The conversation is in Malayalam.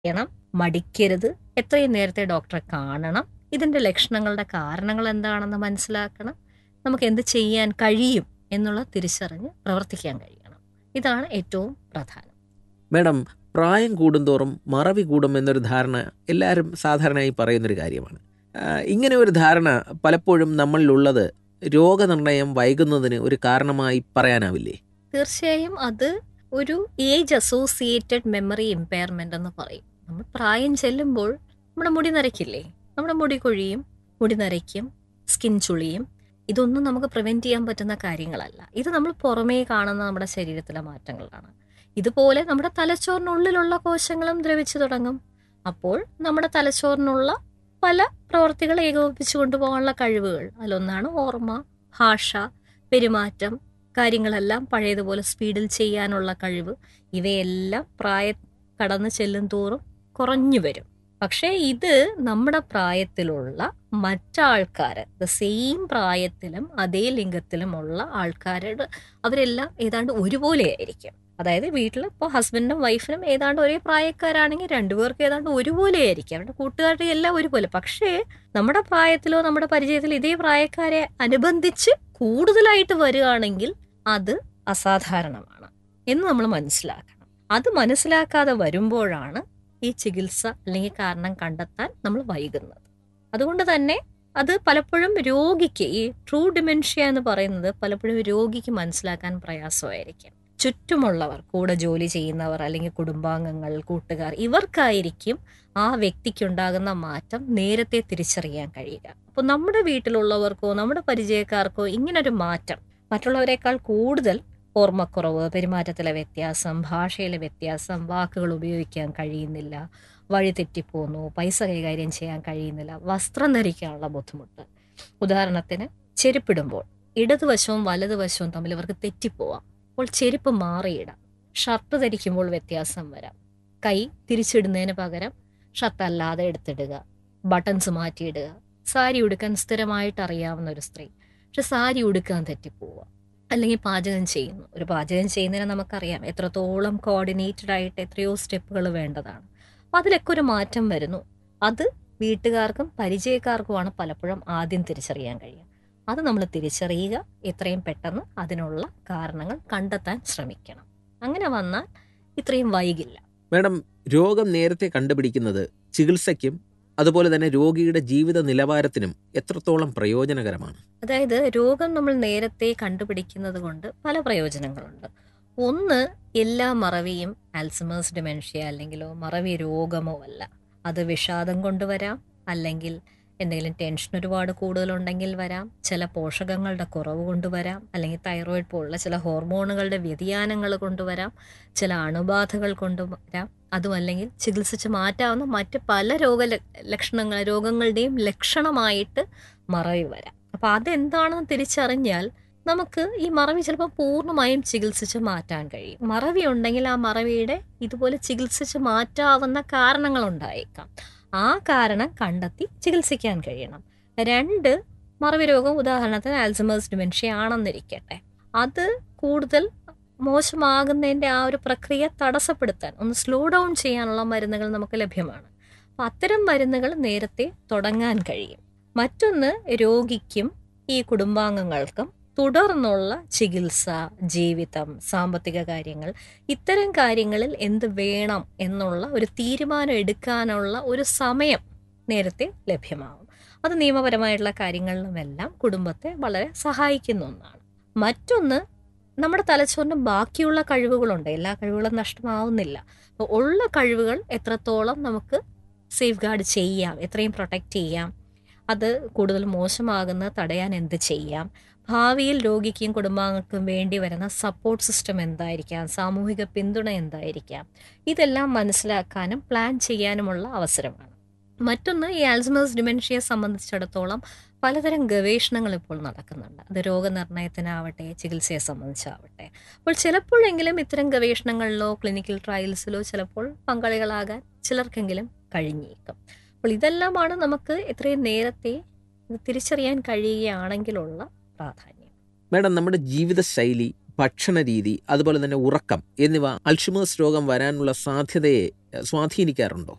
ചെയ്യണം മടിക്കരുത് എത്രയും നേരത്തെ ഡോക്ടറെ കാണണം ഇതിൻ്റെ ലക്ഷണങ്ങളുടെ കാരണങ്ങൾ എന്താണെന്ന് മനസ്സിലാക്കണം നമുക്ക് എന്ത് ചെയ്യാൻ കഴിയും എന്നുള്ള തിരിച്ചറിഞ്ഞ് പ്രവർത്തിക്കാൻ കഴിയണം ഇതാണ് ഏറ്റവും പ്രധാനം മേഡം പ്രായം കൂടുന്തോറും മറവി കൂടും എന്നൊരു ധാരണ എല്ലാവരും സാധാരണയായി പറയുന്നൊരു കാര്യമാണ് ആ, ഇങ്ങനെ ഒരു ധാരണ പലപ്പോഴും നമ്മളിലുള്ളത് രോഗനിർണയം വൈകുന്നതിന് ഒരു കാരണമായി പറയാനാവില്ലേ തീർച്ചയായും അത് ഒരു ഏജ് അസോസിയേറ്റഡ് മെമ്മറി ഇമ്പയർമെന്റ് എന്ന് പറയും നമ്മൾ പ്രായം ചെല്ലുമ്പോൾ നമ്മുടെ മുടി നരയ്ക്കില്ലേ നമ്മുടെ മുടി കൊഴിയും മുടി നരയ്ക്കും സ്കിൻ ചുളിയും ഇതൊന്നും നമുക്ക് പ്രിവെന്റ് ചെയ്യാൻ പറ്റുന്ന കാര്യങ്ങളല്ല ഇത് നമ്മൾ പുറമേ കാണുന്ന നമ്മുടെ ശരീരത്തിലെ മാറ്റങ്ങളാണ് ഇതുപോലെ നമ്മുടെ തലച്ചോറിനുള്ളിലുള്ള കോശങ്ങളും ദ്രവിച്ചു തുടങ്ങും അപ്പോൾ നമ്മുടെ തലച്ചോറിനുള്ള പല പ്രവർത്തികൾ ഏകോപിപ്പിച്ചു കൊണ്ടുപോകാനുള്ള കഴിവുകൾ അതിലൊന്നാണ് ഓർമ്മ ഭാഷ പെരുമാറ്റം കാര്യങ്ങളെല്ലാം പഴയതുപോലെ സ്പീഡിൽ ചെയ്യാനുള്ള കഴിവ് ഇവയെല്ലാം പ്രായം കടന്നു ചെല്ലും തോറും കുറഞ്ഞു വരും പക്ഷേ ഇത് നമ്മുടെ പ്രായത്തിലുള്ള മറ്റാൾക്കാർ ദ സെയിം പ്രായത്തിലും അതേ ലിംഗത്തിലുമുള്ള ആൾക്കാരുടെ അവരെല്ലാം ഏതാണ്ട് ഒരുപോലെ ആയിരിക്കും അതായത് വീട്ടിൽ ഇപ്പോൾ ഹസ്ബൻഡും വൈഫിനും ഏതാണ്ട് ഒരേ പ്രായക്കാരാണെങ്കിൽ രണ്ടുപേർക്ക് ഏതാണ്ട് ഒരുപോലെ ആയിരിക്കും അവരുടെ കൂട്ടുകാരുടെ എല്ലാം ഒരുപോലെ പക്ഷേ നമ്മുടെ പ്രായത്തിലോ നമ്മുടെ പരിചയത്തിലോ ഇതേ പ്രായക്കാരെ അനുബന്ധിച്ച് കൂടുതലായിട്ട് വരികയാണെങ്കിൽ അത് അസാധാരണമാണ് എന്ന് നമ്മൾ മനസ്സിലാക്കണം അത് മനസ്സിലാക്കാതെ വരുമ്പോഴാണ് ഈ ചികിത്സ അല്ലെങ്കിൽ കാരണം കണ്ടെത്താൻ നമ്മൾ വൈകുന്നത് അതുകൊണ്ട് തന്നെ അത് പലപ്പോഴും രോഗിക്ക് ഈ ട്രൂ ഡിമെൻഷ്യ എന്ന് പറയുന്നത് പലപ്പോഴും രോഗിക്ക് മനസ്സിലാക്കാൻ പ്രയാസമായിരിക്കും ചുറ്റുമുള്ളവർ കൂടെ ജോലി ചെയ്യുന്നവർ അല്ലെങ്കിൽ കുടുംബാംഗങ്ങൾ കൂട്ടുകാർ ഇവർക്കായിരിക്കും ആ വ്യക്തിക്കുണ്ടാകുന്ന മാറ്റം നേരത്തെ തിരിച്ചറിയാൻ കഴിയുക അപ്പോൾ നമ്മുടെ വീട്ടിലുള്ളവർക്കോ നമ്മുടെ പരിചയക്കാർക്കോ ഇങ്ങനൊരു മാറ്റം മറ്റുള്ളവരെക്കാൾ കൂടുതൽ ഓർമ്മക്കുറവ് പെരുമാറ്റത്തിലെ വ്യത്യാസം ഭാഷയിലെ വ്യത്യാസം വാക്കുകൾ ഉപയോഗിക്കാൻ കഴിയുന്നില്ല വഴി തെറ്റിപ്പോകുന്നു പൈസ കൈകാര്യം ചെയ്യാൻ കഴിയുന്നില്ല വസ്ത്രം ധരിക്കാനുള്ള ബുദ്ധിമുട്ട് ഉദാഹരണത്തിന് ചെരുപ്പിടുമ്പോൾ ഇടതുവശവും വലതുവശവും തമ്മിൽ ഇവർക്ക് തെറ്റിപ്പോവാം അപ്പോൾ ചെരുപ്പ് മാറിയിടാം ഷർട്ട് ധരിക്കുമ്പോൾ വ്യത്യാസം വരാം കൈ തിരിച്ചിടുന്നതിന് പകരം ഷർട്ട് അല്ലാതെ എടുത്തിടുക ബട്ടൺസ് മാറ്റിയിടുക സാരി ഉടുക്കാൻ സ്ഥിരമായിട്ട് അറിയാവുന്ന ഒരു സ്ത്രീ പക്ഷെ സാരി ഉടുക്കാൻ തെറ്റിപ്പോവുക അല്ലെങ്കിൽ പാചകം ചെയ്യുന്നു ഒരു പാചകം ചെയ്യുന്നതിന് നമുക്കറിയാം എത്രത്തോളം കോർഡിനേറ്റഡ് ആയിട്ട് എത്രയോ സ്റ്റെപ്പുകൾ വേണ്ടതാണ് അപ്പം അതിലൊക്കെ ഒരു മാറ്റം വരുന്നു അത് വീട്ടുകാർക്കും പരിചയക്കാർക്കുമാണ് പലപ്പോഴും ആദ്യം തിരിച്ചറിയാൻ കഴിയുക അത് നമ്മൾ തിരിച്ചറിയുക എത്രയും പെട്ടെന്ന് അതിനുള്ള കാരണങ്ങൾ കണ്ടെത്താൻ ശ്രമിക്കണം അങ്ങനെ വന്നാൽ ഇത്രയും വൈകില്ല മേഡം രോഗം നേരത്തെ കണ്ടുപിടിക്കുന്നത് ചികിത്സയ്ക്കും അതുപോലെ തന്നെ രോഗിയുടെ ജീവിത നിലവാരത്തിനും എത്രത്തോളം പ്രയോജനകരമാണ് അതായത് രോഗം നമ്മൾ നേരത്തെ കണ്ടുപിടിക്കുന്നത് കൊണ്ട് പല പ്രയോജനങ്ങളുണ്ട് ഒന്ന് എല്ലാ മറവിയും ആൽസമേഴ്സ് ഡിമെൻഷ്യ അല്ലെങ്കിലോ മറവി രോഗമോ അല്ല അത് വിഷാദം കൊണ്ടുവരാം അല്ലെങ്കിൽ എന്തെങ്കിലും ടെൻഷൻ ഒരുപാട് കൂടുതലുണ്ടെങ്കിൽ വരാം ചില പോഷകങ്ങളുടെ കുറവ് കൊണ്ടുവരാം അല്ലെങ്കിൽ തൈറോയിഡ് പോലുള്ള ചില ഹോർമോണുകളുടെ വ്യതിയാനങ്ങൾ കൊണ്ടുവരാം ചില അണുബാധകൾ കൊണ്ടുവരാം അതുമല്ലെങ്കിൽ ചികിത്സിച്ച് മാറ്റാവുന്ന മറ്റ് പല രോഗ ലക്ഷണങ്ങൾ രോഗങ്ങളുടെയും ലക്ഷണമായിട്ട് മറവി വരാം അപ്പം അതെന്താണെന്ന് തിരിച്ചറിഞ്ഞാൽ നമുക്ക് ഈ മറവി ചിലപ്പോൾ പൂർണ്ണമായും ചികിത്സിച്ച് മാറ്റാൻ കഴിയും മറവി ഉണ്ടെങ്കിൽ ആ മറവിയുടെ ഇതുപോലെ ചികിത്സിച്ച് മാറ്റാവുന്ന കാരണങ്ങൾ ഉണ്ടായേക്കാം ആ കാരണം കണ്ടെത്തി ചികിത്സിക്കാൻ കഴിയണം രണ്ട് മറവി രോഗം ഉദാഹരണത്തിന് ആൽസമേഴ്സ് ഡിമെൻഷ്യ ആണെന്നിരിക്കട്ടെ അത് കൂടുതൽ മോശമാകുന്നതിൻ്റെ ആ ഒരു പ്രക്രിയ തടസ്സപ്പെടുത്താൻ ഒന്ന് സ്ലോ ഡൗൺ ചെയ്യാനുള്ള മരുന്നുകൾ നമുക്ക് ലഭ്യമാണ് അപ്പം അത്തരം മരുന്നുകൾ നേരത്തെ തുടങ്ങാൻ കഴിയും മറ്റൊന്ന് രോഗിക്കും ഈ കുടുംബാംഗങ്ങൾക്കും തുടർന്നുള്ള ചികിത്സ ജീവിതം സാമ്പത്തിക കാര്യങ്ങൾ ഇത്തരം കാര്യങ്ങളിൽ എന്ത് വേണം എന്നുള്ള ഒരു തീരുമാനം എടുക്കാനുള്ള ഒരു സമയം നേരത്തെ ലഭ്യമാവും അത് നിയമപരമായിട്ടുള്ള കാര്യങ്ങളിലുമെല്ലാം കുടുംബത്തെ വളരെ സഹായിക്കുന്ന ഒന്നാണ് മറ്റൊന്ന് നമ്മുടെ തലച്ചോറിന് ബാക്കിയുള്ള കഴിവുകളുണ്ട് എല്ലാ കഴിവുകളും നഷ്ടമാവുന്നില്ല അപ്പോൾ ഉള്ള കഴിവുകൾ എത്രത്തോളം നമുക്ക് സേഫ് ഗാർഡ് ചെയ്യാം എത്രയും പ്രൊട്ടക്റ്റ് ചെയ്യാം അത് കൂടുതൽ മോശമാകുന്നത് തടയാൻ എന്ത് ചെയ്യാം ഭാവിയിൽ രോഗിക്കും കുടുംബാംഗങ്ങൾക്കും വേണ്ടി വരുന്ന സപ്പോർട്ട് സിസ്റ്റം എന്തായിരിക്കാം സാമൂഹിക പിന്തുണ എന്തായിരിക്കാം ഇതെല്ലാം മനസ്സിലാക്കാനും പ്ലാൻ ചെയ്യാനുമുള്ള അവസരമാണ് മറ്റൊന്ന് ഈ ആൽസമേഴ്സ് ഡിമെൻഷ്യയെ സംബന്ധിച്ചിടത്തോളം പലതരം ഗവേഷണങ്ങൾ ഇപ്പോൾ നടക്കുന്നുണ്ട് അത് രോഗനിർണയത്തിനാവട്ടെ ചികിത്സയെ സംബന്ധിച്ചാവട്ടെ അപ്പോൾ ചിലപ്പോഴെങ്കിലും ഇത്തരം ഗവേഷണങ്ങളിലോ ക്ലിനിക്കൽ ട്രയൽസിലോ ചിലപ്പോൾ പങ്കാളികളാകാൻ ചിലർക്കെങ്കിലും കഴിഞ്ഞേക്കും അപ്പോൾ ഇതെല്ലാമാണ് നമുക്ക് എത്രയും നേരത്തെ ഇത് തിരിച്ചറിയാൻ കഴിയുകയാണെങ്കിലുള്ള പ്രാധാന്യം മേഡം നമ്മുടെ ജീവിതശൈലി ഭക്ഷണ രീതി അതുപോലെ തന്നെ ഉറക്കം എന്നിവ അൾഷിമേഴ്സ് രോഗം വരാനുള്ള സാധ്യതയെ സ്വാധീനിക്കാറുണ്ടോ